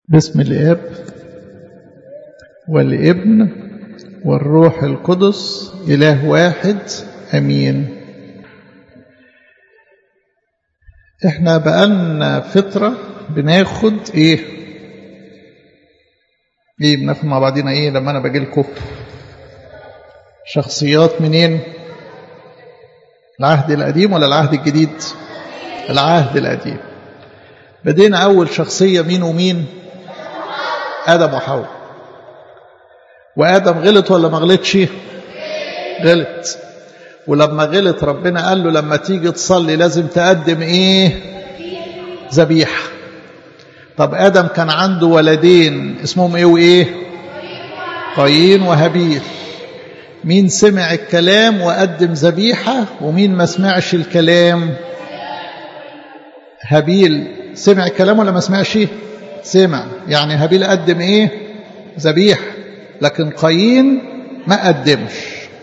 باسم الاب والابن والروح القدس اله واحد امين احنا بقالنا فتره بناخد ايه ايه بناخد مع بعضينا ايه لما انا باجي لكم شخصيات منين العهد القديم ولا العهد الجديد العهد القديم بدينا اول شخصيه مين ومين ادم وحواء وادم غلط ولا ما غلطش غلط ولما غلط ربنا قال له لما تيجي تصلي لازم تقدم ايه ذبيحه طب ادم كان عنده ولدين اسمهم ايه وايه قايين وهابيل مين سمع الكلام وقدم ذبيحه ومين ما سمعش الكلام هابيل سمع الكلام ولا ما سمعش سمع يعني هابيل قدم ايه ذبيحه لكن قايين ما قدمش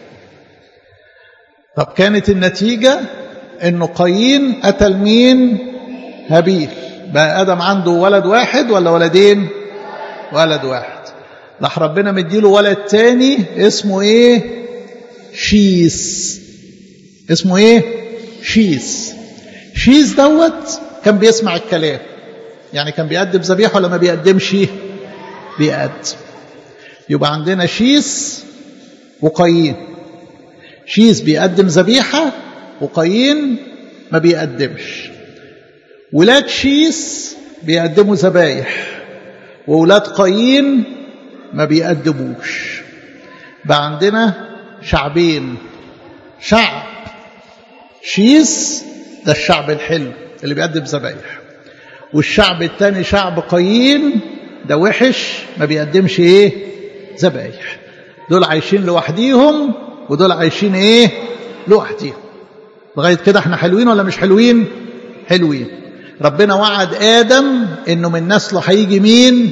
طب كانت النتيجة انه قايين قتل مين هابيل بقى ادم عنده ولد واحد ولا ولدين ولد واحد راح ربنا مديله ولد تاني اسمه ايه شيس اسمه ايه شيس شيس دوت كان بيسمع الكلام يعني كان بيقدم ذبيحه ولا ما بيقدمش بيقدم يبقى عندنا شيس وقايين شيس بيقدم ذبيحة وقايين ما بيقدمش ولاد شيس بيقدموا ذبايح وولاد قايين ما بيقدموش بقى عندنا شعبين شعب شيس ده الشعب الحلو اللي بيقدم ذبايح والشعب التاني شعب قايين ده وحش ما بيقدمش ايه ذبايح دول عايشين لوحديهم ودول عايشين ايه لوحديهم لغايه كده احنا حلوين ولا مش حلوين حلوين ربنا وعد ادم انه من نسله هيجي مين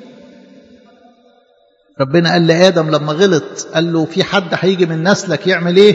ربنا قال لادم لما غلط قال له في حد هيجي من نسلك يعمل ايه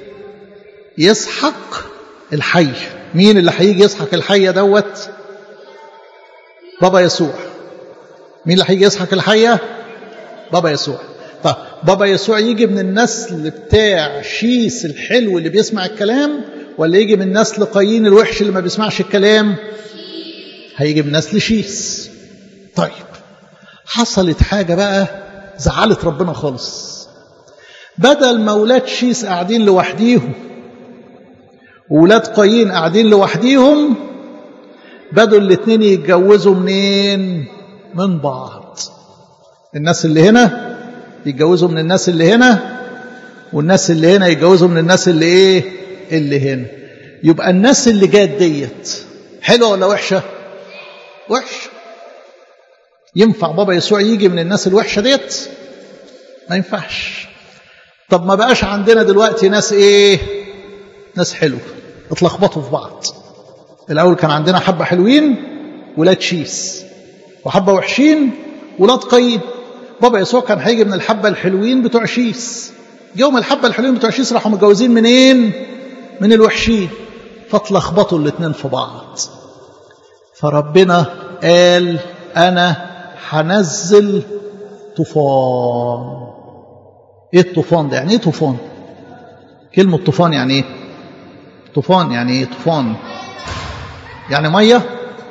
يسحق الحي مين اللي هيجي يسحق الحيه دوت بابا يسوع مين اللي هيجي يسحق الحيه بابا يسوع طب بابا يسوع يجي من النسل بتاع شيس الحلو اللي بيسمع الكلام ولا يجي من نسل قايين الوحش اللي ما بيسمعش الكلام هيجي من نسل شيس طيب حصلت حاجة بقى زعلت ربنا خالص بدل ما ولاد شيس قاعدين لوحديهم وولاد قايين قاعدين لوحديهم بدوا الاتنين يتجوزوا منين من بعض الناس اللي هنا يتجوزوا من الناس اللي هنا والناس اللي هنا يتجوزوا من الناس اللي ايه اللي هنا يبقى الناس اللي جات ديت حلوه ولا وحشه وحشه ينفع بابا يسوع يجي من الناس الوحشه ديت ما ينفعش طب ما بقاش عندنا دلوقتي ناس ايه ناس حلوه اتلخبطوا في بعض الاول كان عندنا حبه حلوين ولاد شيس وحبه وحشين ولاد قايين بابا يسوع كان هيجي من الحبة الحلوين بتوع شيس يوم الحبة الحلوين بتوع شيس راحوا متجوزين منين من الوحشين فاتلخبطوا الاتنين في بعض فربنا قال أنا هنزل طوفان ايه الطوفان ده يعني ايه طوفان كلمة طوفان يعني ايه طوفان يعني ايه طوفان يعني مية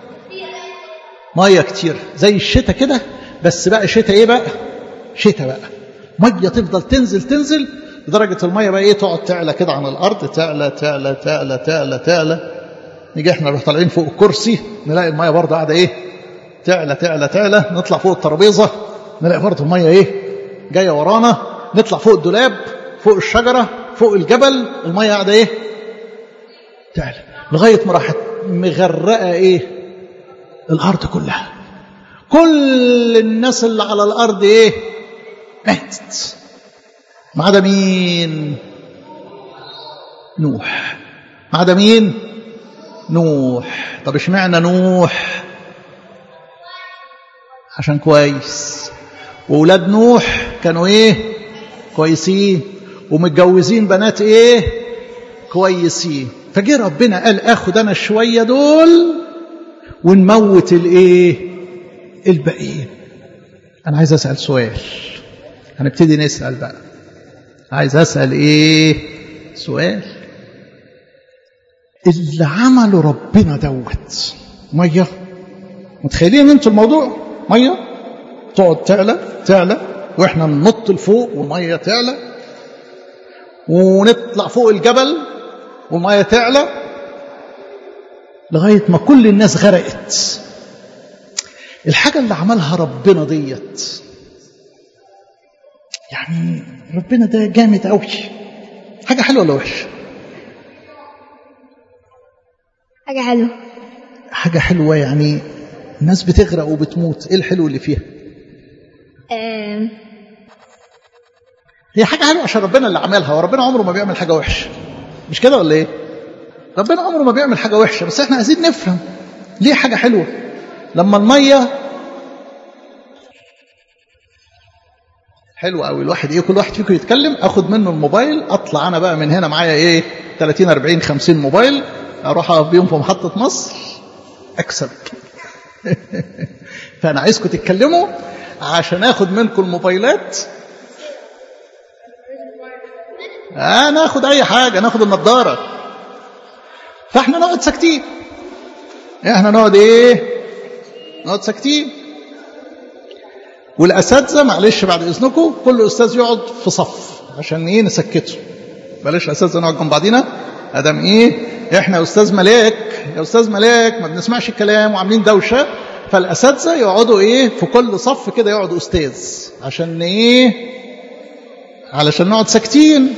مية كتير زي الشتاء كده بس بقى شتاء ايه بقى شتاء بقى ميه تفضل تنزل تنزل لدرجه الميه بقى ايه تقعد تعلى كده عن الارض تعلى تعلى تعلى تعلى تعلى نيجي احنا نروح طالعين فوق الكرسي نلاقي الميه برضه قاعده ايه تعلى تعلى تعلى نطلع فوق الترابيزه نلاقي برضه الميه ايه جايه ورانا نطلع فوق الدولاب فوق الشجره فوق الجبل الميه قاعده ايه تعلى لغايه ما راحت مغرقه ايه الارض كلها كل الناس اللي على الارض ايه ماتت ما عدا مين نوح ما عدا مين نوح طب اشمعنى نوح عشان كويس واولاد نوح كانوا ايه كويسين ومتجوزين بنات ايه كويسين فجه ربنا قال اخد انا شويه دول ونموت الايه الباقيين انا عايز اسال سؤال هنبتدي نسال بقى عايز اسال ايه سؤال اللي عمله ربنا دوت ميه متخيلين انتوا الموضوع ميه تقعد تعلى تعلى واحنا ننط لفوق والميه تعلى ونطلع فوق الجبل والميه تعلى لغايه ما كل الناس غرقت الحاجه اللي عملها ربنا ديت يعني ربنا ده جامد قوي حاجه حلوه ولا وحشه حاجة حلوة حاجه حلوه يعني الناس بتغرق وبتموت ايه الحلو اللي فيها آم، هي حاجه حلوه عشان ربنا اللي عملها وربنا عمره ما بيعمل حاجه وحشه مش كده ولا ايه ربنا عمره ما بيعمل حاجه وحشه بس احنا عايزين نفهم ليه حاجه حلوه لما الميه حلو قوي الواحد ايه كل واحد فيكم يتكلم اخد منه الموبايل اطلع انا بقى من هنا معايا ايه 30 40 50 موبايل اروح اقف بيهم في محطه مصر اكسب فانا عايزكم تتكلموا عشان اخد منكم الموبايلات آه ناخد اي حاجه ناخد النضاره فاحنا نقعد ساكتين احنا نقعد ايه نقعد ساكتين والاساتذه معلش بعد اذنكم كل استاذ يقعد في صف عشان ايه نسكته بلاش اساتذه نقعد جنب بعضينا ادم ايه احنا يا استاذ ملاك يا استاذ ملاك ما بنسمعش الكلام وعاملين دوشه فالاساتذه يقعدوا ايه في كل صف كده يقعد استاذ عشان ايه علشان نقعد ساكتين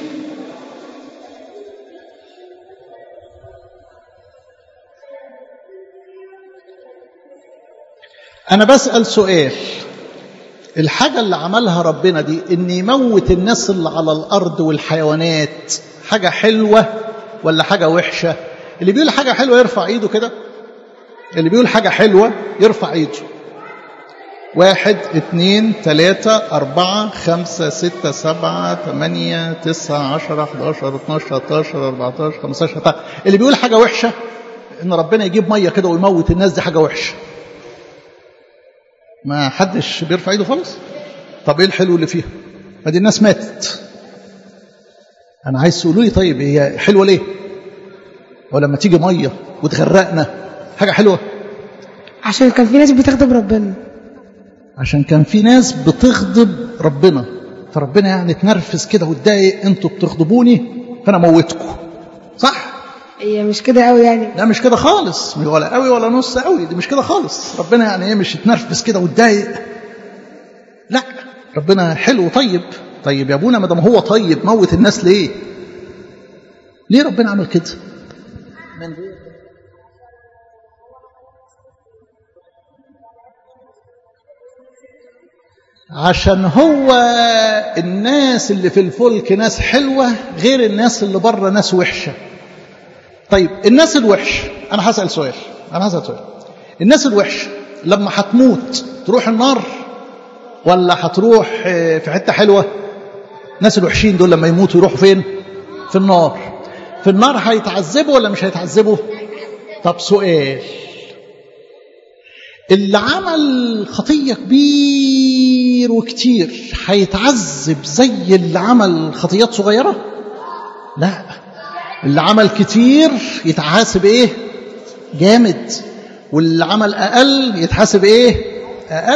انا بسال سؤال الحاجه اللي عملها ربنا دي ان يموت الناس اللي على الارض والحيوانات حاجه حلوه ولا حاجه وحشه اللي بيقول حاجه حلوه يرفع ايده كده اللي بيقول حاجه حلوه يرفع ايده واحد اثنين ثلاثة أربعة خمسة ستة سبعة ثمانية تسعة عشرة 11 12 13 14 15 طيب اللي بيقول حاجة وحشة إن ربنا يجيب مية كده ويموت الناس دي حاجة وحشة ما حدش بيرفع ايده خالص طب ايه الحلو اللي فيها ما دي الناس ماتت انا عايز تقولوا لي طيب هي حلوه ليه ولما تيجي ميه وتغرقنا حاجه حلوه عشان كان في ناس بتخدم ربنا عشان كان في ناس بتغضب ربنا فربنا يعني اتنرفز كده واتضايق انتوا بتغضبوني فانا موتكم صح هي مش كده قوي يعني لا مش كده خالص ولا قوي ولا نص قوي دي مش كده خالص ربنا يعني ايه مش يتنرفز كده واتضايق لا ربنا حلو طيب طيب يا ابونا ما دام هو طيب موت الناس ليه ليه ربنا عمل كده من غير عشان هو الناس اللي في الفلك ناس حلوة غير الناس اللي بره ناس وحشة طيب الناس الوحش أنا هسأل سؤال أنا هسأل سؤال الناس الوحش لما هتموت تروح النار ولا هتروح في حتة حلوة الناس الوحشين دول لما يموتوا يروحوا فين في النار في النار هيتعذبوا ولا مش هيتعذبوا طب سؤال اللي عمل خطية كبير وكتير هيتعذب زي اللي عمل خطيات صغيرة لا اللي عمل كتير يتحاسب ايه جامد واللي عمل اقل يتحاسب ايه اقل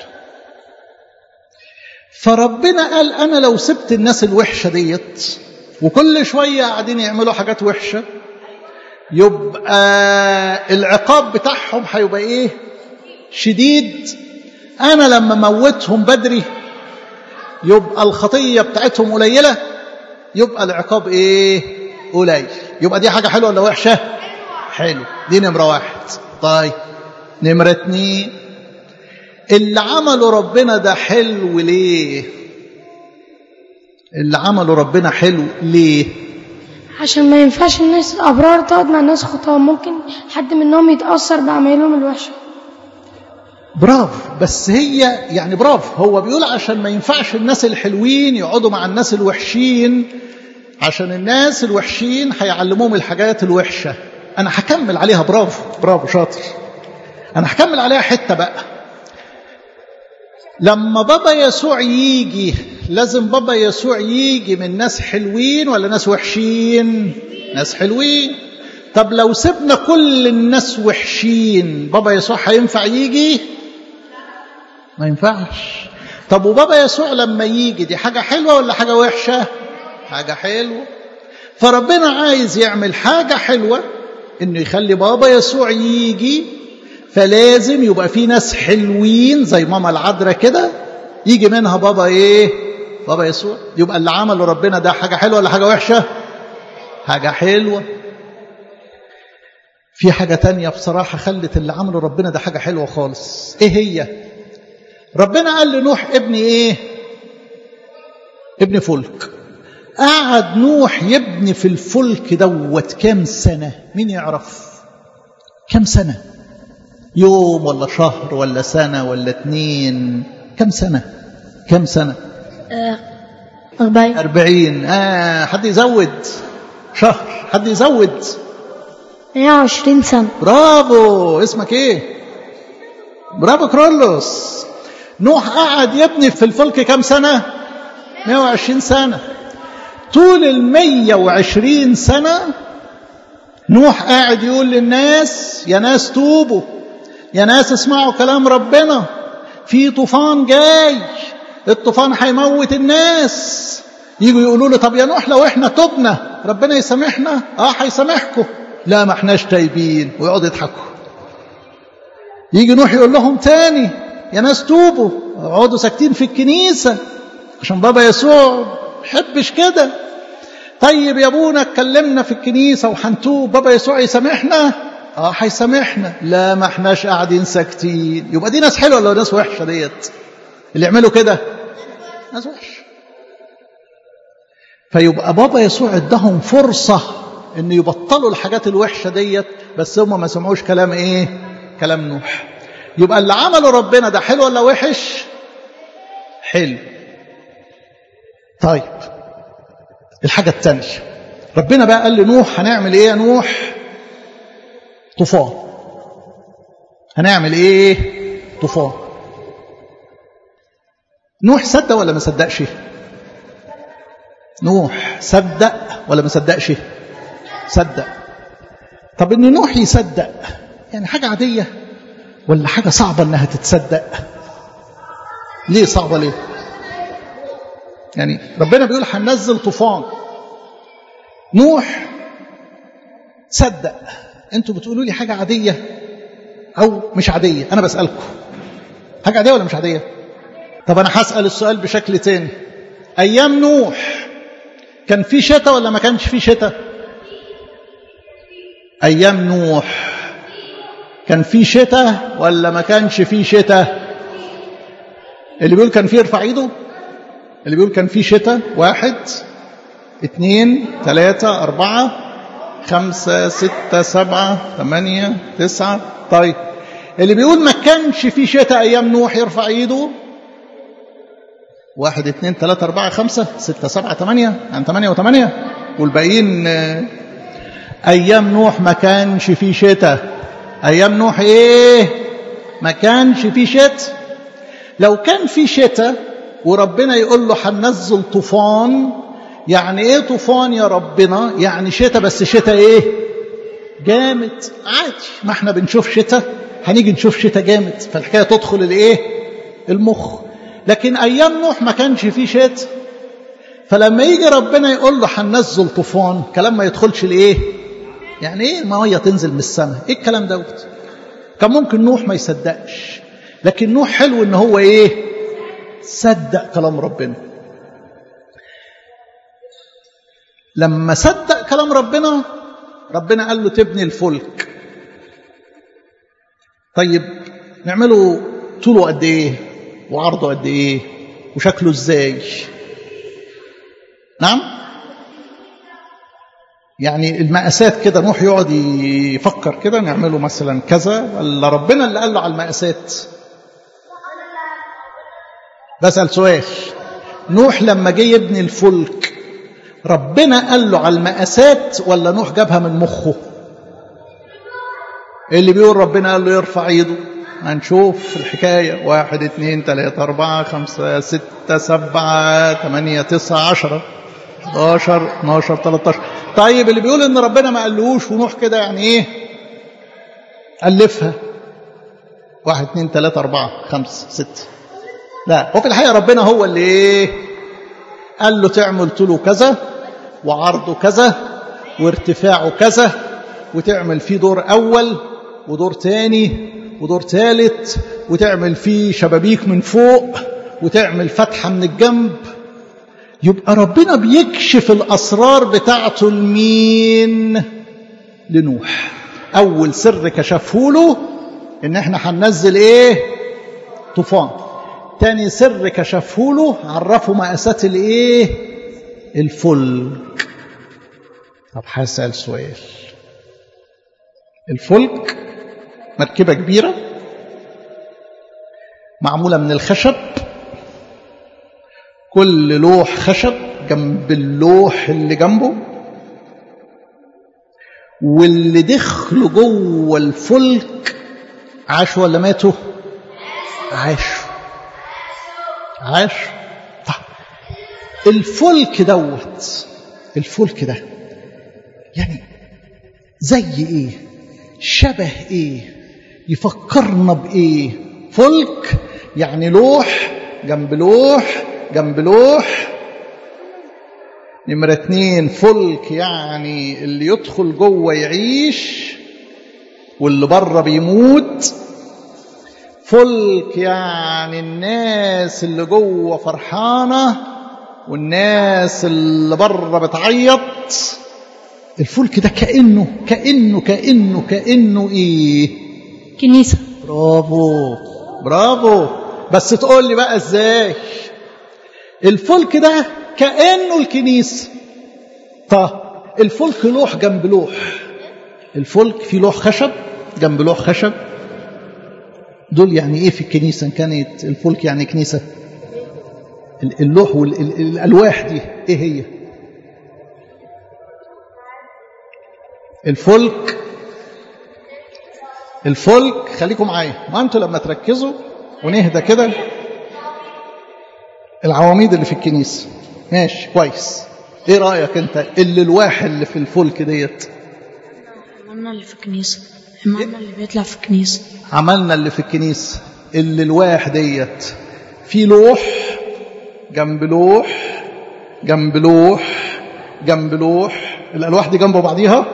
فربنا قال انا لو سبت الناس الوحشه ديت وكل شويه قاعدين يعملوا حاجات وحشه يبقى العقاب بتاعهم هيبقى ايه شديد انا لما موتهم بدري يبقى الخطيه بتاعتهم قليله يبقى العقاب ايه قليل يبقى دي حاجه حلوه ولا وحشه حلو دي نمره واحد طيب نمره اتنين اللي عمله ربنا ده حلو ليه اللي عمله ربنا حلو ليه عشان ما ينفعش الناس الأبرار تقعد مع الناس خطاة ممكن حد منهم يتأثر بعملهم الوحشة برافو بس هي يعني برافو هو بيقول عشان ما ينفعش الناس الحلوين يقعدوا مع الناس الوحشين عشان الناس الوحشين هيعلموهم الحاجات الوحشة أنا هكمل عليها برافو برافو شاطر أنا هكمل عليها حتة بقى لما بابا يسوع يجي لازم بابا يسوع يجي من ناس حلوين ولا ناس وحشين ناس حلوين طب لو سيبنا كل الناس وحشين بابا يسوع هينفع يجي ما ينفعش طب وبابا يسوع لما يجي دي حاجة حلوة ولا حاجة وحشة حاجة حلوة فربنا عايز يعمل حاجة حلوة انه يخلي بابا يسوع يجي فلازم يبقى في ناس حلوين زي ماما العذراء كده يجي منها بابا ايه بابا يسوع يبقى اللي عمله ربنا ده حاجة حلوة ولا حاجة وحشة حاجة حلوة في حاجة تانية بصراحة خلت اللي عمله ربنا ده حاجة حلوة خالص ايه هي ربنا قال لنوح ابني ايه ابن فلك قعد نوح يبني في الفلك دوت كام سنة مين يعرف كام سنة يوم ولا شهر ولا سنة ولا اتنين كم سنة كم سنة أربعين أربعين آه حد يزود شهر حد يزود مية وعشرين سنة برافو اسمك ايه برافو كرولوس نوح قعد يبني في الفلك كم سنة 120 سنة طول ال 120 سنة نوح قاعد يقول للناس يا ناس توبوا يا ناس اسمعوا كلام ربنا في طوفان جاي الطوفان هيموت الناس يجوا يقولوا له طب يا نوح لو احنا تبنا ربنا يسامحنا اه هيسامحكم لا ما احناش تايبين ويقعدوا يضحكوا يجي نوح يقول لهم تاني يا ناس توبوا اقعدوا ساكتين في الكنيسة عشان بابا يسوع يحبش كده طيب يا ابونا اتكلمنا في الكنيسة وحنتوب بابا يسوع يسامحنا اه هيسامحنا لا ما احناش قاعدين ساكتين يبقى دي ناس حلوه ولا ناس وحشه ديت اللي يعملوا كده ناس وحشه فيبقى بابا يسوع ادهم فرصه ان يبطلوا الحاجات الوحشه ديت بس هم ما سمعوش كلام ايه كلام نوح يبقى اللي عمله ربنا ده حلو ولا وحش حلو طيب الحاجه الثانيه ربنا بقى قال لنوح هنعمل ايه يا نوح طوفان هنعمل ايه طوفان نوح صدق ولا ما صدقش نوح صدق ولا ما صدقش صدق طب ان نوح يصدق يعني حاجه عاديه ولا حاجه صعبه انها تتصدق ليه صعبه ليه يعني ربنا بيقول هننزل طوفان نوح صدق انتوا بتقولوا لي حاجة عادية أو مش عادية أنا بسألكم حاجة عادية ولا مش عادية طب أنا هسأل السؤال بشكل تاني أيام نوح كان في شتاء ولا ما كانش في شتاء أيام نوح كان في شتاء ولا ما كانش في شتاء اللي بيقول كان في يرفع ايده اللي بيقول كان في شتاء واحد اثنين ثلاثة أربعة خمسة ستة سبعة ثمانية تسعة طيب اللي بيقول ما كانش في شتاء أيام نوح يرفع إيده واحد اثنين ثلاثة أربعة خمسة ستة سبعة ثمانية يعني ثمانية وثمانية والباقيين أيام نوح ما كانش في شتاء أيام نوح إيه ما كانش في شتاء لو كان في شتاء وربنا يقول له هننزل طوفان يعني ايه طوفان يا ربنا يعني شتاء بس شتاء ايه جامد عادي ما احنا بنشوف شتاء هنيجي نشوف شتاء جامد فالحكايه تدخل الايه المخ لكن ايام نوح ما كانش فيه شتاء فلما يجي ربنا يقول له هننزل طوفان كلام ما يدخلش الايه يعني ايه الميه تنزل من السماء ايه الكلام دوت كان ممكن نوح ما يصدقش لكن نوح حلو ان هو ايه صدق كلام ربنا لما صدق كلام ربنا ربنا قال له تبني الفلك طيب نعمله طوله قد ايه وعرضه قد ايه وشكله ازاي نعم يعني المقاسات كده نوح يقعد يفكر كده نعمله مثلا كذا ولا ربنا اللي قال له على المقاسات بسأل سؤال نوح لما جه يبني الفلك ربنا قال له على المقاسات ولا نوح جابها من مخه اللي بيقول ربنا قال له يرفع ايده هنشوف الحكاية واحد اتنين تلاتة أربعة خمسة ستة سبعة تمانية تسعة عشرة 11 12 13 طيب اللي بيقول ان ربنا ما قالوش ونوح كده يعني ايه ألفها واحد اتنين تلاتة أربعة خمسة ستة لا وفي الحقيقة ربنا هو اللي ايه قال له تعمل طوله كذا وعرضه كذا وارتفاعه كذا وتعمل فيه دور أول ودور تاني ودور ثالث وتعمل فيه شبابيك من فوق وتعمل فتحة من الجنب يبقى ربنا بيكشف الأسرار بتاعته لمين لنوح أول سر كشفه له إن إحنا هننزل إيه طوفان تاني سر كشفه له عرفه مقاسات الإيه الفلك طب هسأل سؤال الفلك مركبة كبيرة معمولة من الخشب كل لوح خشب جنب اللوح اللي جنبه واللي دخلوا جوه الفلك عاشوا ولا ماتوا عاشوا عاشوا طيب الفلك دوت الفلك ده يعني زي ايه شبه ايه يفكرنا بايه فلك يعني لوح جنب لوح جنب لوح نمرة اتنين فلك يعني اللي يدخل جوه يعيش واللي بره بيموت فلك يعني الناس اللي جوه فرحانة والناس اللي بره بتعيط الفلك ده كأنه كأنه كأنه كأنه ايه كنيسة برافو برافو بس تقول لي بقى ازاي الفلك ده كأنه الكنيسة طب الفلك لوح جنب لوح الفلك في لوح خشب جنب لوح خشب دول يعني ايه في الكنيسة ان كانت الفلك يعني كنيسة اللوح والالواح دي ايه هي الفلك الفلك خليكم معايا ما انتوا لما تركزوا ونهدى كده العواميد اللي في الكنيسه ماشي كويس ايه رايك انت اللي الواح اللي في الفلك ديت عملنا اللي في الكنيسة عملنا اللي بيطلع في الكنيسة عملنا اللي في الكنيسه اللي الواح ديت في لوح جنب لوح جنب لوح جنب لوح الالواح دي جنب بعضيها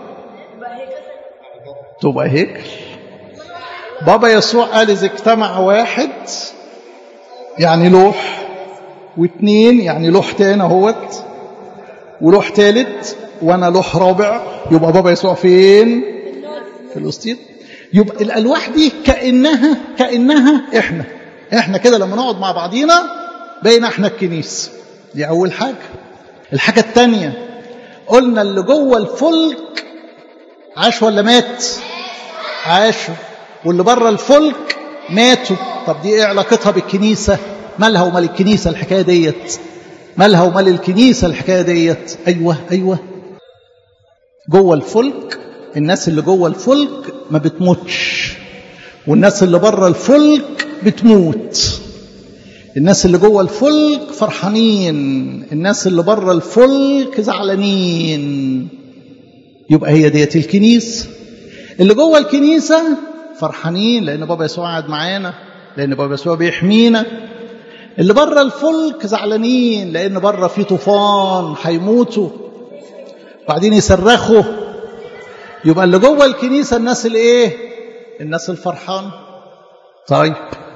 تبقى هيكل بابا يسوع قال إذا اجتمع واحد يعني لوح واثنين يعني لوح تاني اهوت ولوح تالت وانا لوح رابع يبقى بابا يسوع فين في الوسطيط يبقى الالواح دي كانها كانها احنا احنا كده لما نقعد مع بعضينا بين احنا الكنيسه دي اول حاجه الحاجه الثانيه قلنا اللي جوه الفلك عاش ولا مات عاشوا واللي بره الفلك ماتوا طب دي ايه علاقتها بالكنيسه مالها ومال الكنيسه الحكايه ديت مالها ومال الكنيسه الحكايه ديت ايوه ايوه جوه الفلك الناس اللي جوه الفلك ما بتموتش والناس اللي بره الفلك بتموت الناس اللي جوه الفلك فرحانين الناس اللي بره الفلك زعلانين يبقى هي ديت الكنيسه اللي جوه الكنيسه فرحانين لان بابا يسوع قاعد معانا لان بابا يسوع بيحمينا اللي بره الفلك زعلانين لان بره في طوفان هيموتوا بعدين يصرخوا يبقى اللي جوه الكنيسه الناس الايه الناس الفرحان طيب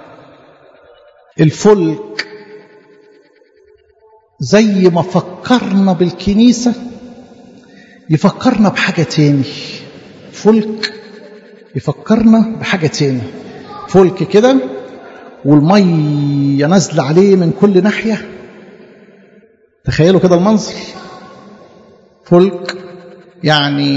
الفلك زي ما فكرنا بالكنيسه يفكرنا بحاجه تاني فلك يفكرنا بحاجه تاني فلك كده والميه نازله عليه من كل ناحيه تخيلوا كده المنظر فلك يعني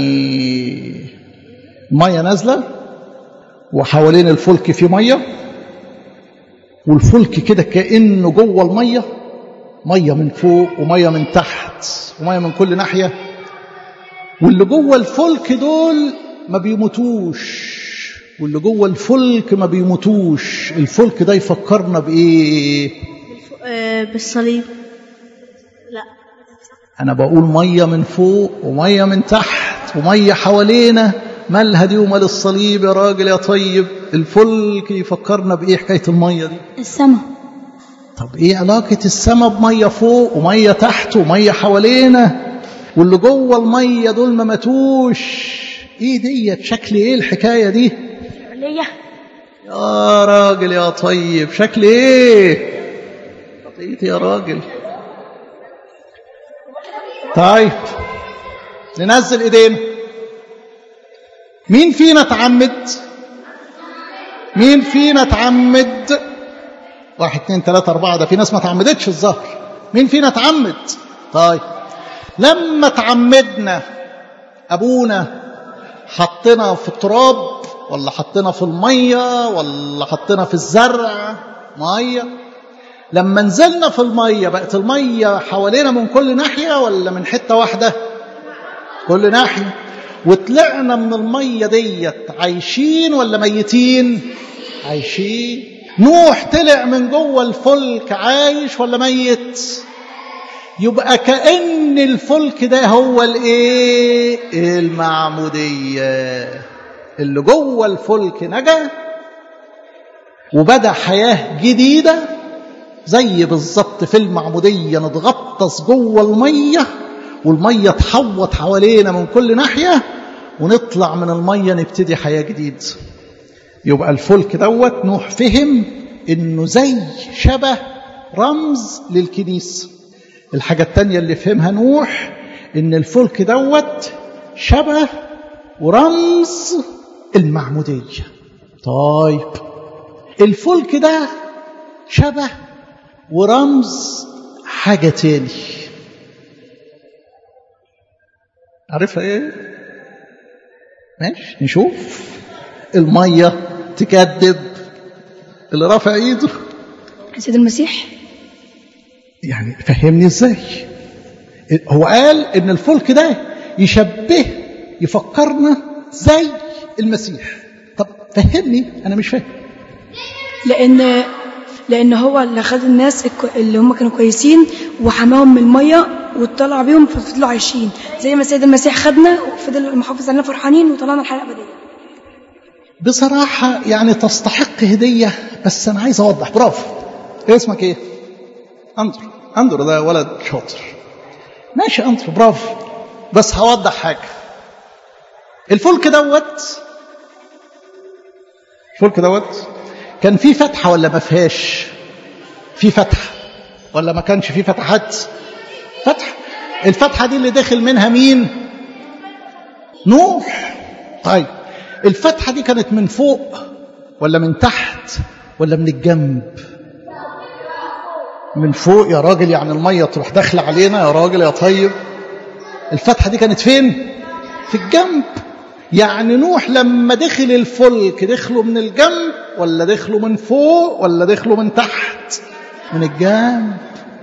ميه نازله وحوالين الفلك في ميه والفلك كده كانه جوه الميه ميه من فوق وميه من تحت وميه من كل ناحيه واللي جوه الفلك دول ما بيموتوش واللي جوه الفلك ما بيموتوش الفلك ده يفكرنا بايه آه، بالصليب لا انا بقول ميه من فوق وميه من تحت وميه حوالينا مالها دي ومال الصليب يا راجل يا طيب الفلك يفكرنا بايه حكايه الميه دي السماء طب ايه علاقه السماء بميه فوق وميه تحت وميه حوالينا واللي جوه الميه دول ما ماتوش ايه ديت شكل ايه الحكايه دي عليا يا راجل يا طيب شكل ايه خطيتي يا راجل طيب ننزل ايدينا مين فينا اتعمد مين فينا اتعمد واحد اتنين تلاتة اربعة ده في ناس ما اتعمدتش الظهر مين فينا اتعمد طيب لما اتعمدنا ابونا حطنا في التراب ولا حطنا في المية ولا حطنا في الزرع مية لما نزلنا في المية بقت المية حوالينا من كل ناحية ولا من حتة واحدة كل ناحية وطلعنا من المية ديت عايشين ولا ميتين عايشين نوح طلع من جوه الفلك عايش ولا ميت يبقى كأن الفلك ده هو الايه المعمودية اللي جوه الفلك نجا وبدأ حياة جديدة زي بالظبط في المعمودية نتغطس جوه المية والمية تحوط حوالينا من كل ناحية ونطلع من المية نبتدي حياة جديدة يبقى الفلك دوت نوح فهم انه زي شبه رمز للكنيسة الحاجة التانية اللي فهمها نوح ان الفلك دوت شبه ورمز المعمودية طيب الفلك ده شبه ورمز حاجة تاني عارفها ايه ماشي نشوف المية تكذب اللي رافع ايده سيد المسيح يعني فهمني ازاي هو قال ان الفلك ده يشبه يفكرنا زي المسيح طب فهمني انا مش فاهم لان لان هو اللي خد الناس الكو- اللي هم كانوا كويسين وحماهم من الميه وطلع بيهم ففضلوا عايشين زي ما السيد المسيح خدنا وفضل محافظ علينا فرحانين وطلعنا الحياه الابديه بصراحة يعني تستحق هدية بس أنا عايز أوضح برافو إيه اسمك إيه؟ أندر أندر ده ولد شاطر ماشي أندر برافو بس هوضح حاجة الفلك دوت الفلك دوت كان فيه فتحة ولا ما فيهاش؟ في فتحة ولا ما كانش فيه فتحات؟ فتحة الفتحة دي اللي داخل منها مين؟ نوح طيب الفتحة دي كانت من فوق ولا من تحت ولا من الجنب من فوق يا راجل يعني المية تروح داخلة علينا يا راجل يا طيب الفتحة دي كانت فين في الجنب يعني نوح لما دخل الفلك دخلوا من الجنب ولا دخلوا من فوق ولا دخلوا من تحت من الجنب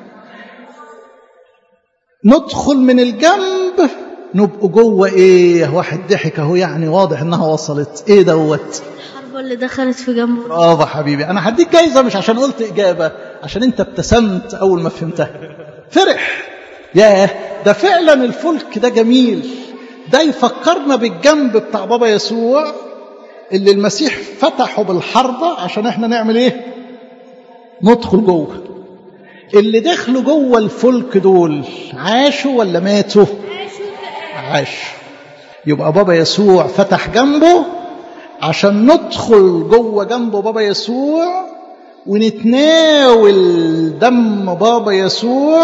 ندخل من الجنب نبقوا جوه ايه واحد ضحك اهو يعني واضح انها وصلت ايه دوت الحربة اللي دخلت في جنبه برافو حبيبي انا هديك جايزه مش عشان قلت اجابه عشان انت ابتسمت اول ما فهمتها فرح ياه ده فعلا الفلك ده جميل ده يفكرنا بالجنب بتاع بابا يسوع اللي المسيح فتحه بالحربة عشان احنا نعمل ايه ندخل جوه اللي دخلوا جوه الفلك دول عاشوا ولا ماتوا عاشوا يبقى بابا يسوع فتح جنبه عشان ندخل جوه جنبه بابا يسوع ونتناول دم بابا يسوع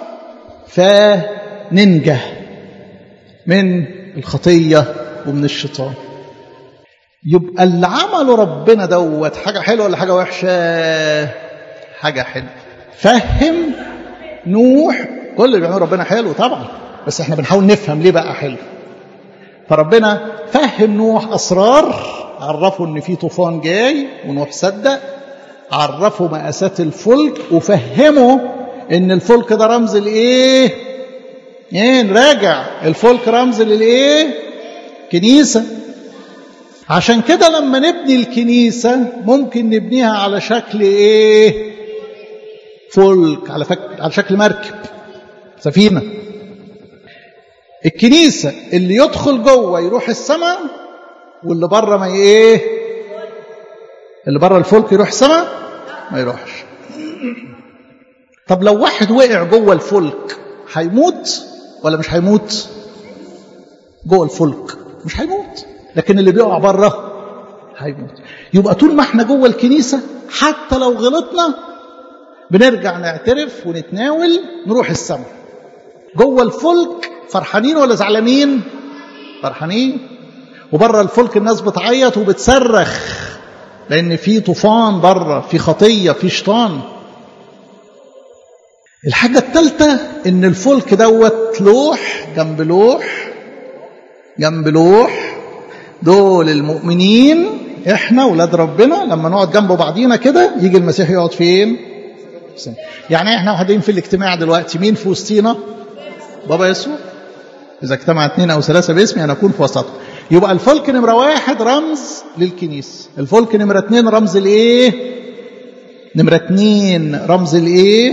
فننجح من الخطية ومن الشيطان يبقى اللي عمله ربنا دوت حاجة حلوة ولا حاجة وحشة حاجة حلوة فهم نوح كل اللي بيعمله ربنا حلو طبعا بس احنا بنحاول نفهم ليه بقى حلو فربنا فهم نوح أسرار عرفه ان في طوفان جاي ونوح صدق عرفه مقاسات الفلك وفهمه ان الفلك ده رمز لايه ايه نراجع الفلك رمز للايه كنيسه عشان كده لما نبني الكنيسة ممكن نبنيها على شكل ايه فلك على, فك... على شكل مركب سفينة الكنيسة اللي يدخل جوه يروح السماء واللي بره ما ايه اللي بره الفلك يروح السماء ما يروحش طب لو واحد وقع جوه الفلك هيموت ولا مش هيموت جوه الفلك مش هيموت لكن اللي بيقع بره هيموت يبقى طول ما احنا جوه الكنيسة حتى لو غلطنا بنرجع نعترف ونتناول نروح السماء جوه الفلك فرحانين ولا زعلانين فرحانين وبره الفلك الناس بتعيط وبتصرخ لان في طوفان بره في خطيه في شيطان الحاجه الثالثه ان الفلك دوت لوح جنب لوح جنب لوح دول المؤمنين احنا ولاد ربنا لما نقعد جنب بعضينا كده يجي المسيح يقعد فين يعني احنا قاعدين في الاجتماع دلوقتي مين في وسطينا بابا يسوع اذا اجتمع اثنين او ثلاثه باسمي انا اكون في وسطهم يبقى الفلك نمره واحد رمز للكنيسه الفلك نمره اثنين رمز الايه نمره اثنين رمز الايه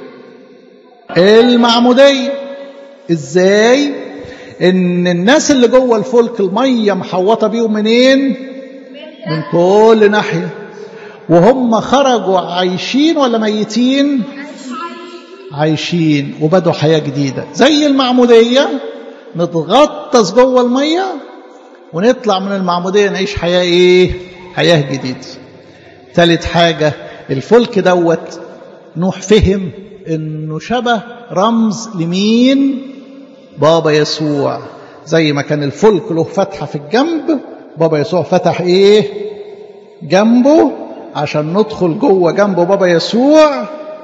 المعموديه ازاي ان الناس اللي جوه الفلك الميه محوطه بيهم منين من كل ناحيه وهم خرجوا عايشين ولا ميتين عايشين وبدوا حياه جديده زي المعموديه نتغطس جوه الميه ونطلع من المعموديه نعيش حياه ايه حياه جديده ثالث حاجه الفلك دوت نوح فهم انه شبه رمز لمين بابا يسوع زي ما كان الفلك له فتحه في الجنب بابا يسوع فتح ايه جنبه عشان ندخل جوه جنبه بابا يسوع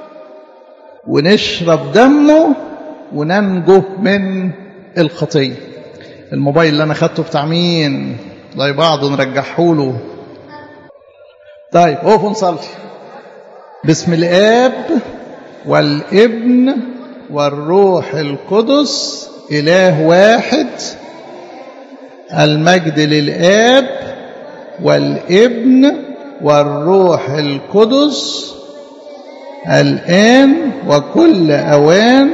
ونشرب دمه وننجو من الخطيه الموبايل اللي انا خدته بتاع مين زي بعض نرجعه له طيب اقف نصلي بسم الاب والابن والروح القدس اله واحد المجد للاب والابن والروح القدس الان وكل اوان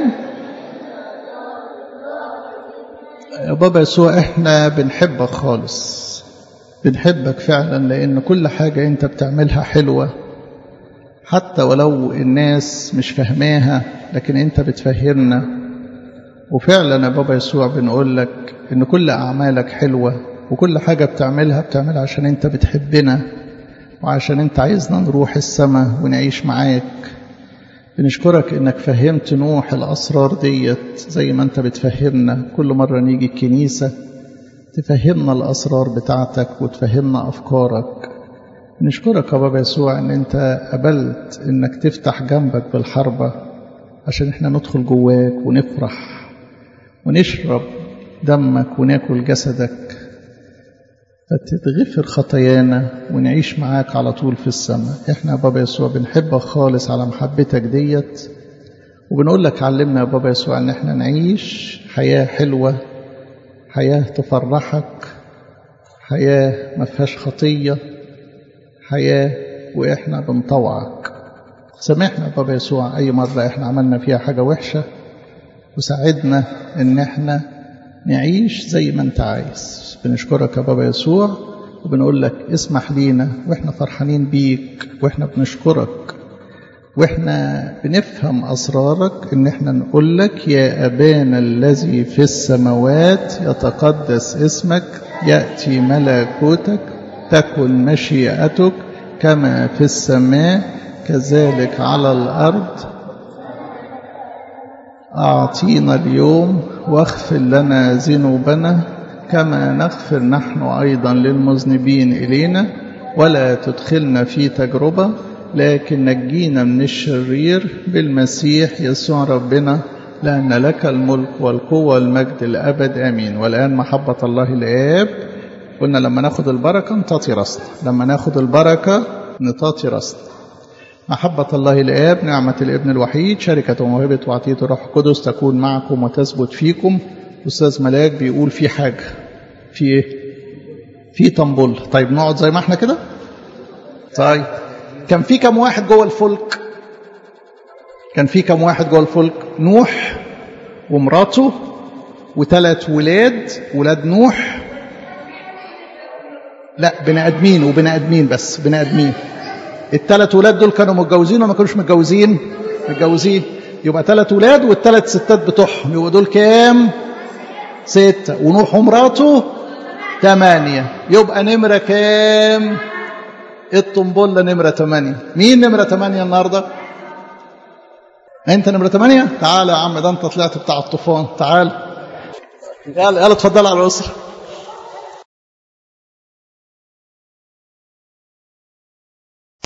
يا بابا يسوع احنا بنحبك خالص بنحبك فعلا لان كل حاجة انت بتعملها حلوة حتى ولو الناس مش فاهماها لكن انت بتفهمنا وفعلا يا بابا يسوع بنقول لك ان كل اعمالك حلوة وكل حاجة بتعملها بتعملها عشان انت بتحبنا وعشان انت عايزنا نروح السماء ونعيش معاك بنشكرك انك فهمت نوح الاسرار ديت زي ما انت بتفهمنا كل مره نيجي الكنيسه تفهمنا الاسرار بتاعتك وتفهمنا افكارك بنشكرك يا بابا يسوع ان انت قبلت انك تفتح جنبك بالحربه عشان احنا ندخل جواك ونفرح ونشرب دمك وناكل جسدك فتتغفر خطايانا ونعيش معاك على طول في السماء احنا يا بابا يسوع بنحبك خالص على محبتك ديت وبنقول لك علمنا يا بابا يسوع ان احنا نعيش حياة حلوة حياة تفرحك حياة ما فيهاش خطية حياة واحنا بنطوعك سامحنا يا بابا يسوع اي مرة احنا عملنا فيها حاجة وحشة وساعدنا ان احنا نعيش زي ما انت عايز بنشكرك يا بابا يسوع وبنقول لك اسمح لينا واحنا فرحانين بيك واحنا بنشكرك واحنا بنفهم اسرارك ان احنا نقول لك يا ابانا الذي في السماوات يتقدس اسمك ياتي ملكوتك تكن مشيئتك كما في السماء كذلك على الارض اعطينا اليوم واغفر لنا ذنوبنا كما نغفر نحن أيضا للمذنبين إلينا ولا تدخلنا في تجربة لكن نجينا من الشرير بالمسيح يسوع ربنا لأن لك الملك والقوة والمجد الأبد آمين والآن محبة الله الآب قلنا لما ناخد البركة نطاطي راسنا لما ناخد البركة نطاطي راسنا محبة الله الآب نعمة الابن الوحيد شركة وموهبة وعطية الروح القدس تكون معكم وتثبت فيكم أستاذ ملاك بيقول في حاجة في إيه؟ في طنبول طيب نقعد زي ما احنا كده طيب كان في كم واحد جوه الفلك كان في كم واحد جوه الفلك نوح ومراته وثلاث ولاد ولاد نوح لا بني ادمين وبني ادمين بس بني ادمين الثلاث ولاد دول كانوا متجوزين ولا ما كانوش متجوزين متجوزين يبقى ثلاث ولاد والثلاث ستات بتوعهم يبقى دول كام ستة ونوح ومراته ثمانية يبقى نمرة كام الطنبلة نمرة ثمانية مين نمرة ثمانية النهاردة انت نمرة ثمانية تعال يا عم ده انت طلعت بتاع الطوفان تعال يلا يلا اتفضل على الأسرة